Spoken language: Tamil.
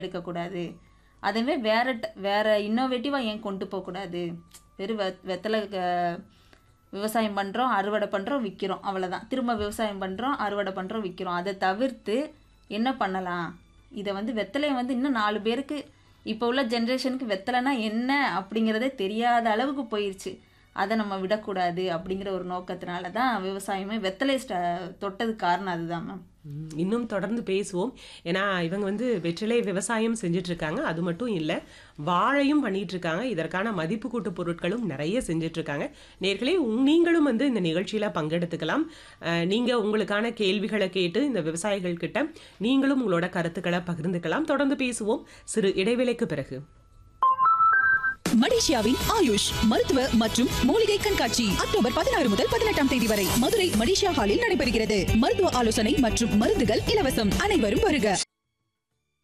எடுக்கக்கூடாது அதுவே வேற ட- வேற இன்னோவேட்டிவாக ஏன் கொண்டு போகக்கூடாது வெறும் வெ வெத்தலை க- விவசாயம் பண்ணுறோம் அறுவடை பண்ணுறோம் விற்கிறோம் அவ்வளோதான் திரும்ப விவசாயம் பண்ணுறோம் அறுவடை பண்ணுறோம் விற்கிறோம் அதை தவிர்த்து என்ன பண்ணலாம் இதை வந்து வெத்தலையை வந்து இன்னும் நாலு பேருக்கு இப்போ உள்ள ஜென்ரேஷனுக்கு வெத்தலைனா என்ன அப்படிங்கிறதே தெரியாத அளவுக்கு போயிடுச்சு அதை நம்ம விடக்கூடாது அப்படிங்கிற ஒரு நோக்கத்தினால தான் விவசாயமே வெத்தலை ஸ்ட தொட்டதுக்கு காரணம் அதுதான் மேம் ம், இன்னும் தொடர்ந்து பேசுவோம் ஏன்னா இவங்க வந்து வெற்றிலை விவசாயம் செஞ்சுட்டு இருக்காங்க அது மட்டும் இல்லை வாழையும் பண்ணிட்டு இருக்காங்க இதற்கான மதிப்பு கூட்டு பொருட்களும் நிறைய செஞ்சுட்டு இருக்காங்க நேர்களே உங்- நீங்களும் வந்து இந்த நிகழ்ச்சியில பங்கெடுத்துக்கலாம் அஹ், நீங்க உங்களுக்கான கேள்விகளை கேட்டு இந்த விவசாயிகள் கிட்ட நீங்களும் உங்களோட கருத்துக்களை பகிர்ந்துக்கலாம் தொடர்ந்து பேசுவோம் சிறு இடைவேளைக்கு பிறகு மலேசியாவின் ஆயுஷ் மருத்துவ மற்றும் மூலிகை கண்காட்சி அக்டோபர் பதினாறு முதல் பதினெட்டாம் தேதி வரை மதுரை மலேசியா ஹாலில் நடைபெறுகிறது மருத்துவ ஆலோசனை மற்றும் மருந்துகள் இலவசம் அனைவரும் வருக